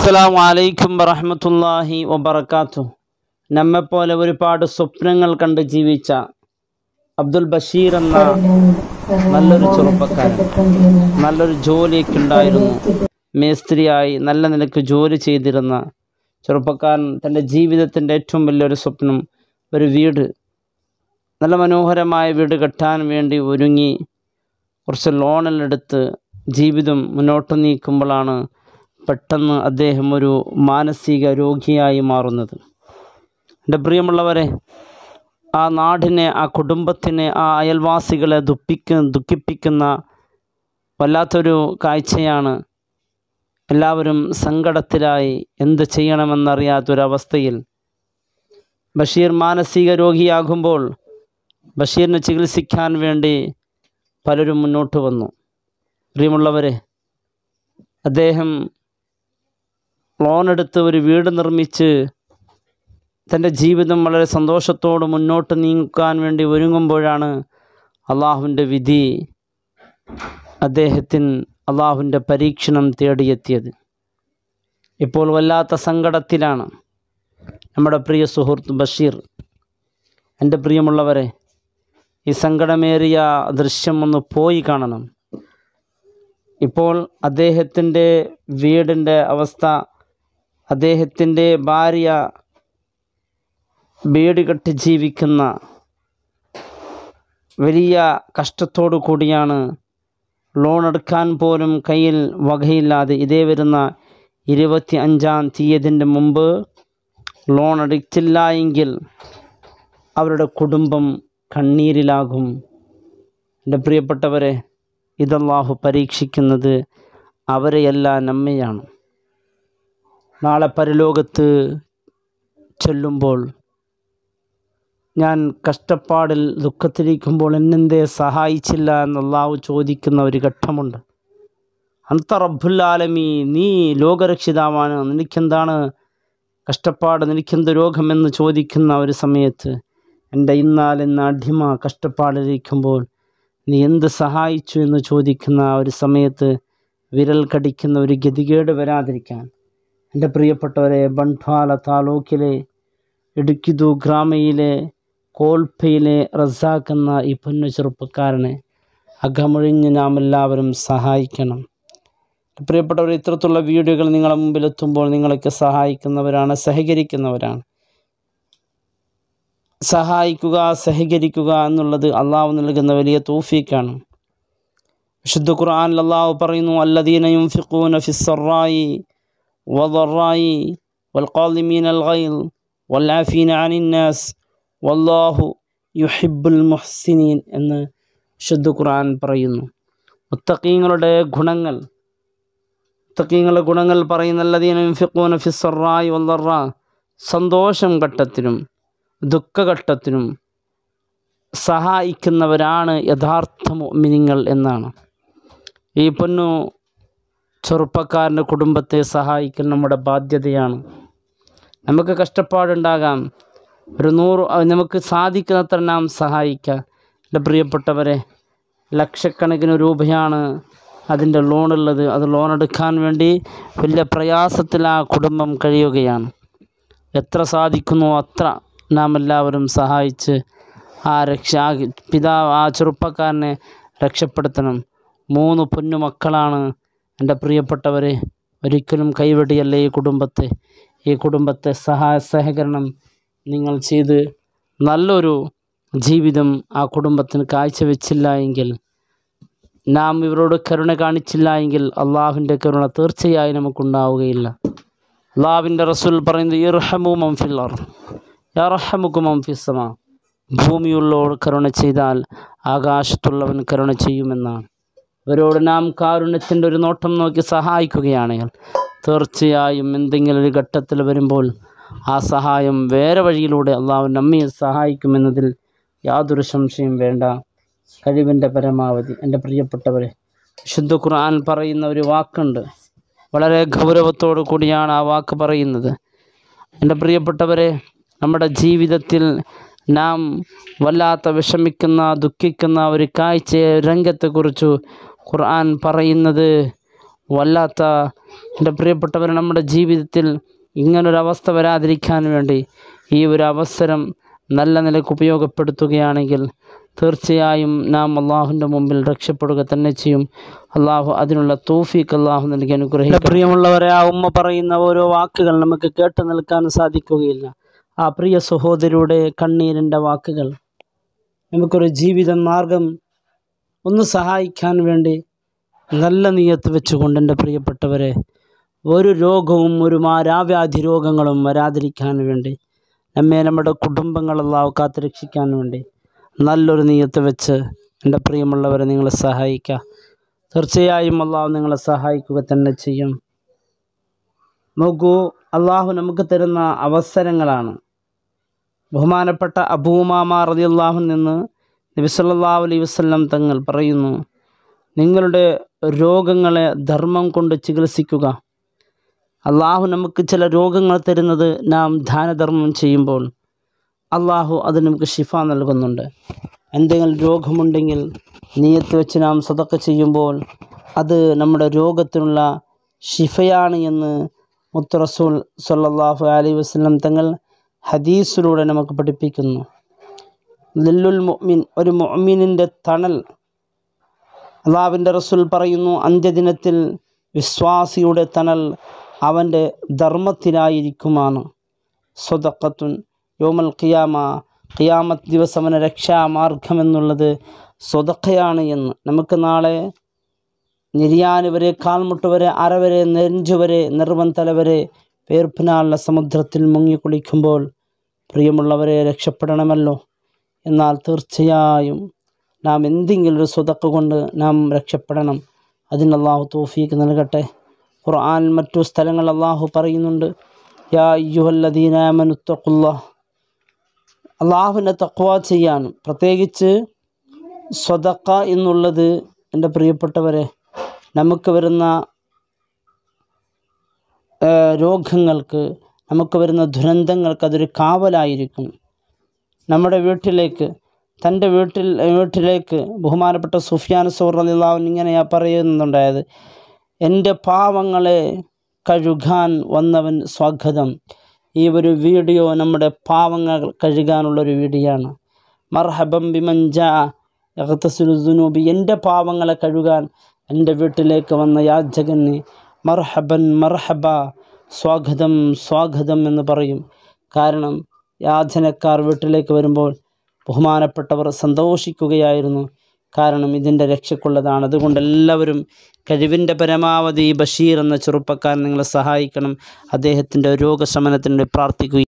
അസ്സലാമു അലൈക്കും വറഹ്മത്തുള്ളാഹി വബറകാത്തു നമ്മെപ്പോലെ ഒരുപാട് സ്വപ്നങ്ങൾ കണ്ട് ജീവിച്ച അബ്ദുൽ ബഷീർ എന്ന നല്ലൊരു ചെറുപ്പക്കാരൻ നല്ലൊരു ജോലിയൊക്കെ ഉണ്ടായിരുന്നു മേസ്ത്രിയായി നല്ല നിലക്ക് ജോലി ചെയ്തിരുന്ന ചെറുപ്പക്കാരൻ തൻ്റെ ജീവിതത്തിൻ്റെ ഏറ്റവും വലിയൊരു സ്വപ്നം ഒരു വീട് നല്ല മനോഹരമായ വീട് കെട്ടാൻ വേണ്ടി ഒരുങ്ങി കുറച്ച് ലോണെടുത്ത് ജീവിതം മുന്നോട്ട് നീക്കുമ്പോഴാണ് പെട്ടെന്ന് അദ്ദേഹം ഒരു മാനസിക രോഗിയായി മാറുന്നത് എൻ്റെ പ്രിയമുള്ളവരെ ആ നാടിനെ ആ കുടുംബത്തിനെ ആ അയൽവാസികളെ ദുഃഖിക്ക ദുഃഖിപ്പിക്കുന്ന വല്ലാത്തൊരു കാഴ്ചയാണ് എല്ലാവരും സങ്കടത്തിലായി എന്ത് ചെയ്യണമെന്നറിയാത്തൊരവസ്ഥയിൽ ബഷീർ മാനസിക രോഗിയാകുമ്പോൾ ബഷീറിനെ ചികിത്സിക്കാൻ വേണ്ടി പലരും മുന്നോട്ട് വന്നു പ്രിയമുള്ളവരെ അദ്ദേഹം ലോണെടുത്ത് ഒരു വീട് നിർമ്മിച്ച് തൻ്റെ ജീവിതം വളരെ സന്തോഷത്തോട് മുന്നോട്ട് നീക്കാൻ വേണ്ടി ഒരുങ്ങുമ്പോഴാണ് അള്ളാഹുവിൻ്റെ വിധി അദ്ദേഹത്തിന് അള്ളാഹുവിൻ്റെ പരീക്ഷണം തേടിയെത്തിയത് ഇപ്പോൾ വല്ലാത്ത സങ്കടത്തിലാണ് നമ്മുടെ പ്രിയ സുഹൃത്ത് ബഷീർ എൻ്റെ പ്രിയമുള്ളവരെ ഈ സങ്കടമേറിയ ദൃശ്യം ഒന്ന് പോയി കാണണം ഇപ്പോൾ അദ്ദേഹത്തിൻ്റെ വീടിൻ്റെ അവസ്ഥ അദ്ദേഹത്തിൻ്റെ ഭാര്യ വീട് കെട്ടി ജീവിക്കുന്ന വലിയ കഷ്ടത്തോടു കൂടിയാണ് ലോൺ എടുക്കാൻ പോലും കയ്യിൽ വകയില്ലാതെ ഇതേ വരുന്ന ഇരുപത്തി അഞ്ചാം തീയതിൻ്റെ മുമ്പ് ലോൺ അടിച്ചില്ല എങ്കിൽ അവരുടെ കുടുംബം കണ്ണീരിലാകും എൻ്റെ പ്രിയപ്പെട്ടവരെ ഇതല്ലാഹു പരീക്ഷിക്കുന്നത് അവരെയല്ല നമ്മെയാണ് നാളെ പരലോകത്ത് ചെല്ലുമ്പോൾ ഞാൻ കഷ്ടപ്പാടിൽ ദുഃഖത്തിലിരിക്കുമ്പോൾ എന്നെന്തേ സഹായിച്ചില്ല എന്ന് അള്ളാഹു ചോദിക്കുന്ന ഒരു ഘട്ടമുണ്ട് അന്ത റബ്ബുല്ലാലമി നീ ലോകരക്ഷിതാവാണ് നിനക്കെന്താണ് കഷ്ടപ്പാട് നിനക്കെന്ത് രോഗമെന്ന് ചോദിക്കുന്ന ഒരു സമയത്ത് എൻ്റെ ഇന്നാലെന്ന അടിമ കഷ്ടപ്പാടിലിരിക്കുമ്പോൾ നീ എന്ത് സഹായിച്ചു എന്ന് ചോദിക്കുന്ന ആ ഒരു സമയത്ത് വിരൽ കടിക്കുന്ന ഒരു ഗതികേട് വരാതിരിക്കാൻ എൻ്റെ പ്രിയപ്പെട്ടവരെ ബണ്ട്വാല താലൂക്കിലെ ഇടുക്കിതു ഗ്രാമയിലെ കോൽപ്പയിലെ റസാഖ് എന്ന ഈ പൊന്നു ചെറുപ്പക്കാരനെ അകമൊഴിഞ്ഞ് നാം എല്ലാവരും സഹായിക്കണം പ്രിയപ്പെട്ടവർ ഇത്തരത്തിലുള്ള വീഡിയോകൾ നിങ്ങളുടെ മുമ്പിലെത്തുമ്പോൾ നിങ്ങളൊക്കെ സഹായിക്കുന്നവരാണ് സഹകരിക്കുന്നവരാണ് സഹായിക്കുക സഹകരിക്കുക എന്നുള്ളത് അള്ളാഹു നൽകുന്ന വലിയ തൗഫീക്കാണ് വിശുദ്ധ ഖുർആനിൽ അള്ളാഹു പറയുന്നു അല്ലദീന യുംഫിഖൂന ഫിസ്സറായി വദറായി والقالمين الغيظ والعافين عن الناس والله യുഹിബുൽ മുഹ്സിനീൻ എന്ന് വിശുദ്ധ ഖുർആൻ പറയുന്നു മുത്തക്കീങ്ങളുടെ ഗുണങ്ങൾ മുത്തക്കീങ്ങളുടെ ഗുണങ്ങൾ പറയുന്ന അല്ലദീന യുംഫിഖൂന ഫിസ്സറായി വദറ സന്തോഷം ഘട്ടത്തിലും ദുഃഖഘട്ടത്തിനും സഹായിക്കുന്നവരാണ് യഥാർത്ഥ മുഅ്മിനീങ്ങൾ എന്നാണ് ഈ പൊന്നു ചെറുപ്പക്കാരൻ്റെ കുടുംബത്തെ സഹായിക്കൽ നമ്മുടെ ബാധ്യതയാണ് നമുക്ക് കഷ്ടപ്പാടുണ്ടാകാം ഒരു നൂറ് നമുക്ക് സാധിക്കുന്നത്ര നാം സഹായിക്കാം എൻ്റെ പ്രിയപ്പെട്ടവരെ ലക്ഷക്കണക്കിന് രൂപയാണ് അതിൻ്റെ ലോണുള്ളത് അത് ലോൺ എടുക്കാൻ വേണ്ടി വലിയ പ്രയാസത്തിൽ ആ കുടുംബം കഴിയുകയാണ് എത്ര സാധിക്കുന്നോ അത്ര നാം എല്ലാവരും സഹായിച്ച് ആ രക്ഷ ആ പിതാവ് ആ ചെറുപ്പക്കാരനെ രക്ഷപ്പെടുത്തണം മൂന്ന് പൊന്നു മക്കളാണ് എൻ്റെ പ്രിയപ്പെട്ടവരെ ഒരിക്കലും കൈവെടിയല്ലേ ഈ കുടുംബത്തെ ഈ കുടുംബത്തെ സഹായ സഹകരണം നിങ്ങൾ ചെയ്ത് നല്ലൊരു ജീവിതം ആ കുടുംബത്തിന് കാഴ്ചവെച്ചില്ല എങ്കിൽ നാം ഇവരോട് കരുണ കാണിച്ചില്ല എങ്കിൽ അള്ളാഹുവിൻ്റെ കരുണ തീർച്ചയായും നമുക്കുണ്ടാവുകയില്ല അള്ളാഹുവിൻ്റെ റസൂൽ പറയുന്നത് ഇർഹമു മംഫില്ലർ യർഹമുക്കു മംഫിസമ ഭൂമിയുള്ളവർ കരുണ ചെയ്താൽ ആകാശത്തുള്ളവൻ കരുണ ചെയ്യുമെന്നാണ് ഇവരോട് നാം കാരുണ്യത്തിൻ്റെ ഒരു നോട്ടം നോക്കി സഹായിക്കുകയാണെങ്കിൽ തീർച്ചയായും എന്തെങ്കിലും ഒരു ഘട്ടത്തിൽ വരുമ്പോൾ ആ സഹായം വേറെ വഴിയിലൂടെ അള്ളാഹു നമ്മെ സഹായിക്കുമെന്നതിൽ യാതൊരു സംശയം വേണ്ട കഴിവിൻ്റെ പരമാവധി എൻ്റെ പ്രിയപ്പെട്ടവരെ വിശുദ്ധ ഖുർആൻ പറയുന്ന ഒരു വാക്കുണ്ട് വളരെ ഗൗരവത്തോടു കൂടിയാണ് ആ വാക്ക് പറയുന്നത് എൻ്റെ പ്രിയപ്പെട്ടവരെ നമ്മുടെ ജീവിതത്തിൽ നാം വല്ലാത്ത വിഷമിക്കുന്ന ദുഃഖിക്കുന്ന ഒരു കാഴ്ച രംഗത്തെക്കുറിച്ച് ഖുർആൻ പറയുന്നത് വല്ലാത്ത എൻ്റെ പ്രിയപ്പെട്ടവർ നമ്മുടെ ജീവിതത്തിൽ ഇങ്ങനൊരവസ്ഥ വരാതിരിക്കാൻ വേണ്ടി ഈ ഒരു അവസരം നല്ല നിലയ്ക്ക് ഉപയോഗപ്പെടുത്തുകയാണെങ്കിൽ തീർച്ചയായും നാം അള്ളാഹുവിൻ്റെ മുമ്പിൽ രക്ഷപ്പെടുക തന്നെ ചെയ്യും അള്ളാഹു അതിനുള്ള തോഫീക്ക് അള്ളാഹു നൽകി അനുഗ്രഹിക്കും പ്രിയമുള്ളവരെ ആ ഉമ്മ പറയുന്ന ഓരോ വാക്കുകൾ നമുക്ക് കേട്ട് നിൽക്കാൻ സാധിക്കുകയില്ല ആ പ്രിയ സഹോദരിയുടെ കണ്ണീരിൻ്റെ വാക്കുകൾ നമുക്കൊരു ജീവിത മാർഗം ഒന്ന് സഹായിക്കാൻ വേണ്ടി നല്ല നീയത്ത് വെച്ചുകൊണ്ട് എൻ്റെ പ്രിയപ്പെട്ടവരെ ഒരു രോഗവും ഒരു മാരാവ്യാധി രോഗങ്ങളും വരാതിരിക്കാൻ വേണ്ടി നമ്മെ നമ്മുടെ കുടുംബങ്ങളെല്ലാം കാത്തുരക്ഷിക്കാൻ വേണ്ടി നല്ലൊരു നീയത്ത് വെച്ച് എൻ്റെ പ്രിയമുള്ളവരെ നിങ്ങളെ സഹായിക്കുക തീർച്ചയായും അള്ളാഹു നിങ്ങളെ സഹായിക്കുക തന്നെ ചെയ്യും നോക്കൂ അള്ളാഹു നമുക്ക് തരുന്ന അവസരങ്ങളാണ് ബഹുമാനപ്പെട്ട അബൂമാമ റളിയല്ലാഹു നിന്ന് നബി സല്ലല്ലാഹു അലൈഹി വസല്ലം തങ്ങൾ പറയുന്നു നിങ്ങളുടെ രോഗങ്ങളെ ധർമ്മം കൊണ്ട് ചികിത്സിക്കുക അള്ളാഹു നമുക്ക് ചില രോഗങ്ങൾ തരുന്നത് നാം ദാനധർമ്മം ചെയ്യുമ്പോൾ അള്ളാഹു അത് നമുക്ക് ഷിഫ നൽകുന്നുണ്ട് എന്തെങ്കിലും രോഗമുണ്ടെങ്കിൽ നീയത്ത് വെച്ച് നാം സതക്ക ചെയ്യുമ്പോൾ അത് നമ്മുടെ രോഗത്തിനുള്ള ഷിഫയാണ് എന്ന് മുത്ത് റസൂൽ സല്ലല്ലാഹു അലൈഹി വസല്ലം തങ്ങൾ ഹദീസിലൂടെ നമുക്ക് പഠിപ്പിക്കുന്നു ലില്ലുൽ മുഅ്മിൻ ഒരു മുഅ്മിനിൻ്റെ തണൽ അള്ളാഹുവിൻ്റെ റസൂൽ പറയുന്നു അന്ത്യദിനത്തിൽ വിശ്വാസിയുടെ തണൽ അവൻ്റെ ധർമ്മത്തിനായിരിക്കുമാണ് സ്വതക്കത്തുൻ യോമൽ ഖിയാമ ഖിയാമത്ത് ദിവസം അവന് രക്ഷാമാർഗമെന്നുള്ളത് സ്വതക്കയാണ് എന്ന് നമുക്ക് നാളെ നിര്യാന് വരെ കാൽമുട്ട് വരെ അര വരെ നെഞ്ചു വരെ നിർവൻ തല വരെ പേർപ്പിനാലുള്ള സമുദ്രത്തിൽ മുങ്ങിക്കുളിക്കുമ്പോൾ പ്രിയമുള്ളവരെ രക്ഷപ്പെടണമല്ലോ എന്നാൽ തീർച്ചയായും നാം എന്തെങ്കിലും ഒരു സ്വതക്ക കൊണ്ട് നാം രക്ഷപ്പെടണം അതിന് അള്ളാഹു തോഫീക്ക് നൽകട്ടെ ഖുർആൻ മറ്റു സ്ഥലങ്ങൾ അള്ളാഹു പറയുന്നുണ്ട് യാ അയ്യുഹല്ലദീനാമനുത്തഖുല്ല അള്ളാഹുവിനെ തക്വ ചെയ്യാൻ പ്രത്യേകിച്ച് സ്വതക്ക എന്നുള്ളത് എൻ്റെ പ്രിയപ്പെട്ടവരെ നമുക്ക് വരുന്ന ഏഹ്, രോഗങ്ങൾക്ക് നമുക്ക് വരുന്ന ദുരന്തങ്ങൾക്ക് അതൊരു കാവലായിരിക്കും നമ്മുടെ വീട്ടിലേക്ക് തൻ്റെ വീട്ടിൽ വീട്ടിലേക്ക് ബഹുമാനപ്പെട്ട സുഫിയാൻ സോർ അലിള്ളാഹുൻ ഇങ്ങനെയാ പറയുന്നുണ്ടായത് എൻ്റെ പാവങ്ങളെ കഴുകാൻ വന്നവൻ സ്വാഗതം ഈ ഒരു വീഡിയോ നമ്മുടെ പാവങ്ങൾ കഴുകാനുള്ളൊരു വീഡിയോ ആണ് മർഹബം ബിമഞ്ച യഹത്തസുലുദ്നൂബി എൻ്റെ പാവങ്ങളെ കഴുകാൻ എൻ്റെ വീട്ടിലേക്ക് വന്ന യാചകന് മർഹബൻ മർഹബ സ്വാഗതം സ്വാഗതം എന്ന് പറയും കാരണം യാചനക്കാർ വീട്ടിലേക്ക് വരുമ്പോൾ ബഹുമാനപ്പെട്ടവർ സന്തോഷിക്കുകയായിരുന്നു കാരണം ഇതിൻ്റെ രക്ഷയ്ക്കുള്ളതാണ് അതുകൊണ്ട് എല്ലാവരും കഴിവിൻ്റെ പരമാവധി ബഷീർ എന്ന ചെറുപ്പക്കാരൻ നിങ്ങളെ സഹായിക്കണം അദ്ദേഹത്തിൻ്റെ രോഗശമനത്തിന് വേണ്ടി പ്രാർത്ഥിക്കുക